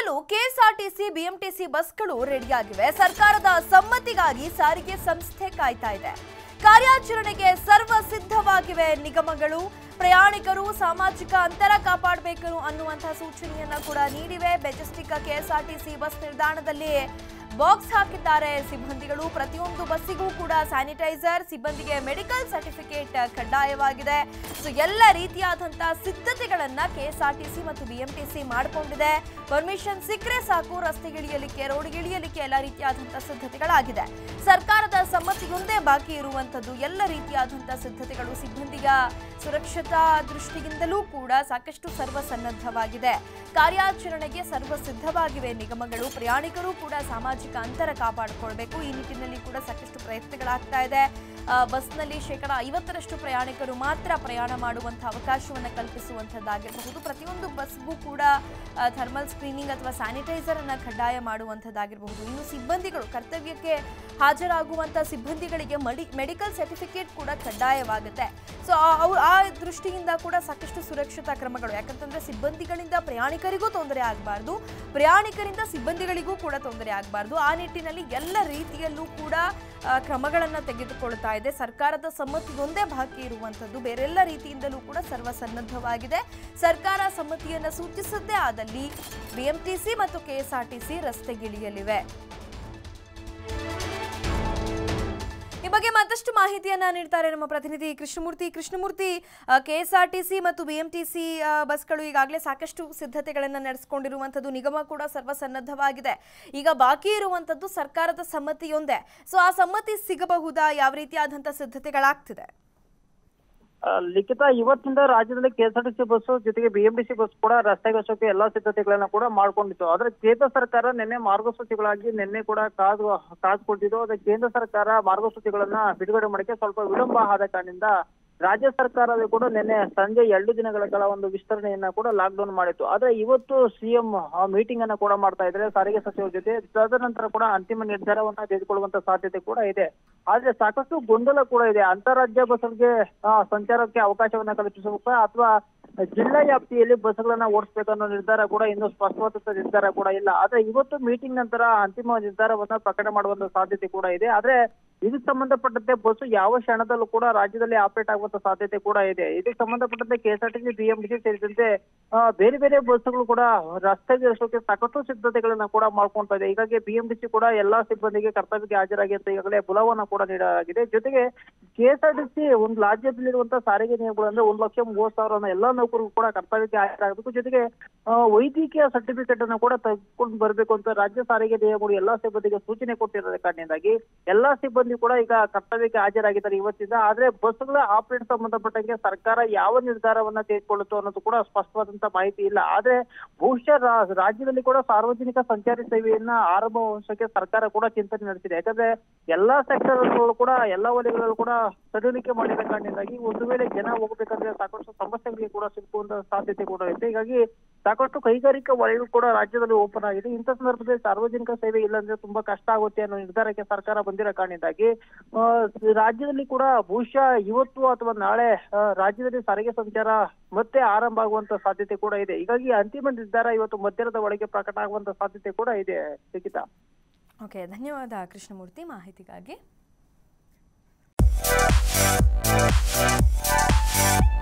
ಈಗಲೂ KSRTC BMTC ಬಸ್ಗಳು ರೆಡಿಯಾಗಿವೆ ಸರ್ಕಾರದ ಸಮ್ಮತಿಗಾಗಿ ಸಾರಿಗೆ ಸಂಸ್ಥೆ ಕಾಯ್ತಾ ಇದೆ ಕಾರ್ಯಾಚರಣೆಗೆ ಸರ್ವ ಸಿದ್ಧವಾಗಿವೆ ನಿಗಮಗಳು ಪ್ರಯಾಣಿಕರು ಸಾಮಾಜಿಕ ಅಂತರ ಕಾಪಾಡಬೇಕು ಅನ್ನುವಂತಹ ಸೂಚನೆಯನ್ನ ಕೂಡ ನೀಡಿವೆ ಬೆಜಸ್ಟಿಕ್ ಕೆಎಸ್ಆರ್ಟಿಸಿ ಬಸ್ ನಿಲ್ದಾಣದಲ್ಲಿ ಬಾಕ್ಸ್ ಹಾಕಿದ್ದಾರೆ ಸಿಬ್ಬಂದಿಗಳು ಪ್ರತಿಯೊಂದು ಬಸ್ಸಿಗೂ ಕೂಡ ಸ್ಯಾನಿಟೈಸರ್ ಸಿಬ್ಬಂದಿಗೆ ಮೆಡಿಕಲ್ ಸರ್ಟಿಫಿಕೇಟ್ ಕಡ್ಡಾಯವಾಗಿದೆ ಸೊ ಎಲ್ಲ ರೀತಿಯಾದಂತಹ ಸಿದ್ಧತೆಗಳನ್ನ ಕೆಎಸ್ಆರ್ಟಿಸಿ ಮತ್ತು ಬಿಎಂಟಿಸಿ ಮಾಡಿಕೊಂಡಿದೆ ಪರ್ಮಿಷನ್ ಸಿಕ್ಕರೆ ಸಾಕು ರಸ್ತೆಗಿಳಿಯಲಿಕ್ಕೆ ರೋಡ್ಗಿಳಿಯಲಿಕ್ಕೆ ಎಲ್ಲ ರೀತಿಯಾದಂತಹ ಸಿದ್ಧತೆಗಳಾಗಿದೆ ಸರ್ಕಾರದ ಸಮ್ಮತಿಯೊಂದೇ ಬಾಕಿ ಇರುವಂತದ್ದು ಎಲ್ಲ ರೀತಿಯಾದಂತಹ ಸಿದ್ಧತೆಗಳು ಸಿಬ್ಬಂದಿಗ ಸುರಕ್ಷತಾ ದೃಷ್ಟಿಯಿಂದಲೂ ಕೂಡ ಸಾಕಷ್ಟು ಸರ್ವಸನ್ನದ್ಧವಾಗಿದೆ ಕಾರ್ಯಾಚರಣೆಗೆ ಸರ್ವ ಸಿದ್ಧವಾಗಿವೆ ನಿಗಮಗಳು ಪ್ರಯಾಣಿಕರು ಕೂಡ ಸಾಮಾಜಿಕ ಅಂತರ ಕಾಪಾಡಿಕೊಳ್ಬೇಕು ಈ ನಿಟ್ಟಿನಲ್ಲಿ ಕೂಡ ಸಾಕಷ್ಟು ಪ್ರಯತ್ನಗಳಾಗ್ತಾ ಇದೆ ಆ, ಬಸ್ನಲ್ಲಿ ಶೇಕಡ ಐವತ್ತರಷ್ಟು ಪ್ರಯಾಣಿಕರು ಮಾತ್ರ ಪ್ರಯಾಣ ಮಾಡುವಂತಹ ಅವಕಾಶವನ್ನು ಕಲ್ಪಿಸುವಂಥದ್ದಾಗಿರಬಹುದು ಪ್ರತಿಯೊಂದು ಬಸ್ಗೂ ಕೂಡ ಥರ್ಮಲ್ ಸ್ಕ್ರೀನಿಂಗ್ ಅಥವಾ ಸ್ಯಾನಿಟೈಸರ್ ಅನ್ನ ಕಡ್ಡಾಯ ಮಾಡುವಂಥದ್ದಾಗಿರಬಹುದು ಇನ್ನು ಸಿಬ್ಬಂದಿಗಳು ಕರ್ತವ್ಯಕ್ಕೆ ಹಾಜರಾಗುವಂಥ ಸಿಬ್ಬಂದಿಗಳಿಗೆ ಮಡಿ ಮೆಡಿಕಲ್ ಸರ್ಟಿಫಿಕೇಟ್ ಕೂಡ ಕಡ್ಡಾಯವಾಗುತ್ತೆ ಸೊ ಅವು ಆ ದೃಷ್ಟಿಯಿಂದ ಕೂಡ ಸಾಕಷ್ಟು ಸುರಕ್ಷತಾ ಕ್ರಮಗಳು ಯಾಕಂತಂದ್ರೆ ಸಿಬ್ಬಂದಿಗಳಿಂದ ಪ್ರಯಾಣಿಕರಿಗೂ ತೊಂದರೆ ಆಗಬಾರ್ದು ಪ್ರಯಾಣಿಕರಿಂದ ಸಿಬ್ಬಂದಿಗಳಿಗೂ ಕೂಡ ತೊಂದರೆ ಆಗಬಾರ್ದು ಆ ನಿಟ್ಟಿನಲ್ಲಿ ಎಲ್ಲ ರೀತಿಯಲ್ಲೂ ಕೂಡ ಆ, ಕ್ರಮಗಳನ್ನ ತೆಗೆದುಕೊಳ್ತಾ ಇದೆ ಸರ್ಕಾರದ ಸಮ್ಮತಿಯೊಂದೇ ಬಾಕಿ ಇರುವಂಥದ್ದು ಬೇರೆಲ್ಲ ರೀತಿಯಿಂದಲೂ ಕೂಡ ಸರ್ವಸನ್ನದ್ಧವಾಗಿದೆ ಸರ್ಕಾರ ಸಮ್ಮತಿಯನ್ನ ಸೂಚಿಸದ್ದೇ ಆದಲ್ಲಿ ಬಿಎಂಟಿಸಿ ಮತ್ತು ಕೆಎಸ್ಆರ್ಟಿಸಿ ರಸ್ತೆಗಿಳಿಯಲಿವೆ ಈ ಬಗ್ಗೆ ಮತ್ತಷ್ಟು ಮಾಹಿತಿಯನ್ನ ನೀಡ್ತಾರೆ ನಮ್ಮ ಪ್ರತಿನಿಧಿ ಕೃಷ್ಣಮೂರ್ತಿ ಕೃಷ್ಣಮೂರ್ತಿ ಕೆಎಸ್ಆರ್ಟಿಸಿ ಮತ್ತು ಬಿಎಂಟಿಸಿ ಬಸ್ಗಳು ಈಗಾಗಲೇ ಸಾಕಷ್ಟು ಸಿದ್ಧತೆಗಳನ್ನು ನಡೆಸಿಕೊಂಡಿರುವಂಥದ್ದು ನಿಗಮ ಕೂಡ ಸರ್ವಸನ್ನದ್ಧವಾಗಿದೆ ಈಗ ಬಾಕಿ ಇರುವಂಥದ್ದು ಸರ್ಕಾರದ ಸಮ್ಮತಿಯೊಂದೇ ಸೊ ಆ ಸಮ್ಮತಿ ಸಿಗಬಹುದಾ ಯಾವ ರೀತಿಯಾದಂಥ ಸಿದ್ಧತೆಗಳಾಗ್ತಿದೆ ಆ, ಲಿಖಿತ ಇವತ್ತಿಂದ ರಾಜ್ಯದಲ್ಲಿ ಕೆಎಸ್ಆರ್ಟಿಸಿ ಬಸ್ ಜೊತೆಗೆ ಬಿಎಂಟಿಸಿ ಬಸ್ ಕೂಡ ರಸ್ತೆಗೋಸ್ಕರ ಎಲ್ಲಾ ಸಿದ್ಧತೆಗಳನ್ನ ಕೂಡ ಮಾಡ್ಕೊಂಡಿತ್ತು ಆದ್ರೆ ಕೇಂದ್ರ ಸರ್ಕಾರ ನಿನ್ನೆ ಮಾರ್ಗಸೂಚಿಗಳಾಗಿ ನಿನ್ನೆ ಕೂಡ ಕಾದು ಕಾದ್ಕೊಟ್ಟಿದ್ದು ಅದೇ ಕೇಂದ್ರ ಸರ್ಕಾರ ಮಾರ್ಗಸೂಚಿಗಳನ್ನ ಬಿಡುಗಡೆ ಮಾಡಕ್ಕೆ ಸ್ವಲ್ಪ ವಿಳಂಬ ಆದ ಕಾರಣದಿಂದ ರಾಜ್ಯ ಸರ್ಕಾರದ ಕೂಡ ನಿನ್ನೆ ಸಂಜೆ ಎರಡು ದಿನಗಳ ಕಾಲ ಒಂದು ವಿಸ್ತರಣೆಯನ್ನ ಕೂಡ ಲಾಕ್ ಡೌನ್ ಮಾಡಿತ್ತು ಆದ್ರೆ ಇವತ್ತು ಸಿಎಂ ಮೀಟಿಂಗ್ ಅನ್ನ ಕೂಡ ಮಾಡ್ತಾ ಇದ್ದಾರೆ ಸಾರಿಗೆ ಸಚಿವರ ಜೊತೆ ತದನಂತರ ಕೂಡ ಅಂತಿಮ ನಿರ್ಧಾರವನ್ನ ತೆಗೆದುಕೊಳ್ಳುವಂತ ಸಾಧ್ಯತೆ ಕೂಡ ಇದೆ ಆದ್ರೆ ಸಾಕಷ್ಟು ಗೊಂದಲ ಕೂಡ ಇದೆ ಅಂತಾರಾಜ್ಯ ಬಸ್ಗಳಿಗೆ ಆ, ಸಂಚಾರಕ್ಕೆ ಅವಕಾಶವನ್ನ ಕಲ್ಪಿಸಬೇಕಾ ಅಥವಾ ಜಿಲ್ಲಾ ವ್ಯಾಪ್ತಿಯಲ್ಲಿ ಬಸ್ಗಳನ್ನ ಓಡಿಸ್ಬೇಕನ್ನೋ ನಿರ್ಧಾರ ಕೂಡ ಇನ್ನೂ ಸ್ಪಷ್ಟವಾದ ನಿರ್ಧಾರ ಕೂಡ ಇಲ್ಲ ಆದ್ರೆ ಇವತ್ತು ಮೀಟಿಂಗ್ ನಂತರ ಅಂತಿಮ ನಿರ್ಧಾರವನ್ನ ಪ್ರಕಟ ಮಾಡುವಂತ ಸಾಧ್ಯತೆ ಕೂಡ ಇದೆ ಆದ್ರೆ ಇದಕ್ಕೆ ಸಂಬಂಧಪಟ್ಟಂತೆ ಬಸ್ ಯಾವ ಕ್ಷಣದಲ್ಲೂ ಕೂಡ ರಾಜ್ಯದಲ್ಲಿ ಆಪರೇಟ್ ಆಗುವಂತ ಸಾಧ್ಯತೆ ಕೂಡ ಇದೆ ಇದಕ್ಕೆ ಸಂಬಂಧಪಟ್ಟಂತೆ ಕೆಎಸ್ಆರ್ಟಿಸಿ ಬಿಎಂಟಿಸಿ ಸೇರಿದಂತೆ ಆ, ಬೇರೆ ಬೇರೆ ಬಸ್ಗಳು ಕೂಡ ರಸ್ತೆಗೆ ಇಳಿಸೋಕೆ ಸಾಕಷ್ಟು ಸಿದ್ಧತೆಗಳನ್ನ ಕೂಡ ಮಾಡ್ಕೊಂತ ಇದೆ ಹೀಗಾಗಿ ಬಿಎಂಟಿಸಿ ಕೂಡ ಎಲ್ಲಾ ಸಿಬ್ಬಂದಿಗೆ ಕರ್ತವ್ಯಕ್ಕೆ ಹಾಜರಾಗಿ ಅಂತ ಈಗಾಗಲೇ ಬುಲಾವನ್ನ ಕೂಡ ನೀಡಲಾಗಿದೆ ಜೊತೆಗೆ ಕೆಎಸ್ಆರ್ಟಿಸಿ ಒಂದು ರಾಜ್ಯದಲ್ಲಿರುವಂತಹ ಸಾರಿಗೆ ನಿಯಮಗಳು ಅಂದ್ರೆ ಒಂದ್ ಲಕ್ಷ ಮೂವತ್ ಸಾವಿರ ಎಲ್ಲಾ ನೌಕರಿಗೂ ಕೂಡ ಕರ್ತವ್ಯಕ್ಕೆ ಹಾಜರಾಗಬೇಕು ಜೊತೆಗೆ ಆ, ವೈದ್ಯಕೀಯ ಸರ್ಟಿಫಿಕೇಟ್ ಅನ್ನು ಕೂಡ ತೆಗೆದುಕೊಂಡು ಬರಬೇಕು ಅಂತ ರಾಜ್ಯ ಸಾರಿಗೆ ನಿಯಮಗಳು ಎಲ್ಲಾ ಸಿಬ್ಬಂದಿಗೆ ಸೂಚನೆ ಕೊಟ್ಟಿರೋದ ಕಾರಣದಿಂದಾಗಿ ಎಲ್ಲಾ ಸಿಬ್ಬಂದಿ ಕೂಡ ಈಗ ಕರ್ತವ್ಯಕ್ಕೆ ಹಾಜರಾಗಿದ್ದಾರೆ ಇವತ್ತಿಂದ ಆದ್ರೆ ಬಸ್ಗಳ ಆಪರೇಟ್ ಸಂಬಂಧಪಟ್ಟಂಗೆ ಸರ್ಕಾರ ಯಾವ ನಿರ್ಧಾರವನ್ನ ತೆಗೆದುಕೊಳ್ಳುತ್ತೋ ಅನ್ನೋದು ಕೂಡ ಸ್ಪಷ್ಟವಾದಂತ ಮಾಹಿತಿ ಇಲ್ಲ ಆದ್ರೆ ಬಹುಶಃ ರಾ- ರಾಜ್ಯದಲ್ಲಿ ಕೂಡ ಸಾರ್ವಜನಿಕ ಸಂಚಾರಿ ಸೇವೆಯನ್ನ ಆರಂಭಕ್ಕೆ ಸರ್ಕಾರ ಕೂಡ ಚಿಂತನೆ ನಡೆಸಿದೆ ಯಾಕಂದ್ರೆ ಎಲ್ಲಾ ಸೆಕ್ಟರ್ ಕೂಡ ಎಲ್ಲಾ ವಲಯಗಳಲ್ಲೂ ಕೂಡ ಸಡಿಲಿಕೆ ಮಾಡಿದ ಕಾರಣದಿಂದಾಗಿ ಒಂದು ವೇಳೆ ಜನ ಹೋಗ್ಬೇಕಂದ್ರೆ ಸಾಕಷ್ಟು ಸಮಸ್ಯೆಗಳಿಗೆ ಕೂಡ ಸಿಕ್ಕುವಂತ ಸಾಧ್ಯತೆ ಕೂಡ ಇದೆ ಹೀಗಾಗಿ ಸಾಕಷ್ಟು ಕೈಗಾರಿಕಾ ವಲಯಗಳು ಕೂಡ ರಾಜ್ಯದಲ್ಲಿ ಓಪನ್ ಆಗಿದೆ ಇಂಥ ಸಂದರ್ಭದಲ್ಲಿ ಸಾರ್ವಜನಿಕ ಸೇವೆ ಇಲ್ಲಾಂದ್ರೆ ತುಂಬಾ ಕಷ್ಟ ಆಗುತ್ತೆ ಅನ್ನೋ ನಿರ್ಧಾರಕ್ಕೆ ಸರ್ಕಾರ ಬಂದಿರೋ ಕಾರಣದಿಂದಾಗಿ ಆ, ರಾಜ್ಯದಲ್ಲಿ ಕೂಡ ಬಹುಶಃ ಇವತ್ತು ಅಥವಾ ನಾಳೆ ಆ, ರಾಜ್ಯದಲ್ಲಿ ಸಾರಿಗೆ ಸಂಚಾರ ಮತ್ತೆ ಆರಂಭ ಆಗುವಂತ ಸಾಧ್ಯತೆ ಕೂಡ ಇದೆ ಹೀಗಾಗಿ ಅಂತಿಮ ನಿರ್ಧಾರ ಇವತ್ತು ಮಧ್ಯಾಹ್ನದ ಒಳಗೆ ಪ್ರಕಟ ಆಗುವಂತ ಸಾಧ್ಯತೆ ಕೂಡ ಇದೆ ಲಿಖಿತ ಓಕೆ ಧನ್ಯವಾದ ಕೃಷ್ಣಮೂರ್ತಿ ಮಾಹಿತಿಗಾಗಿ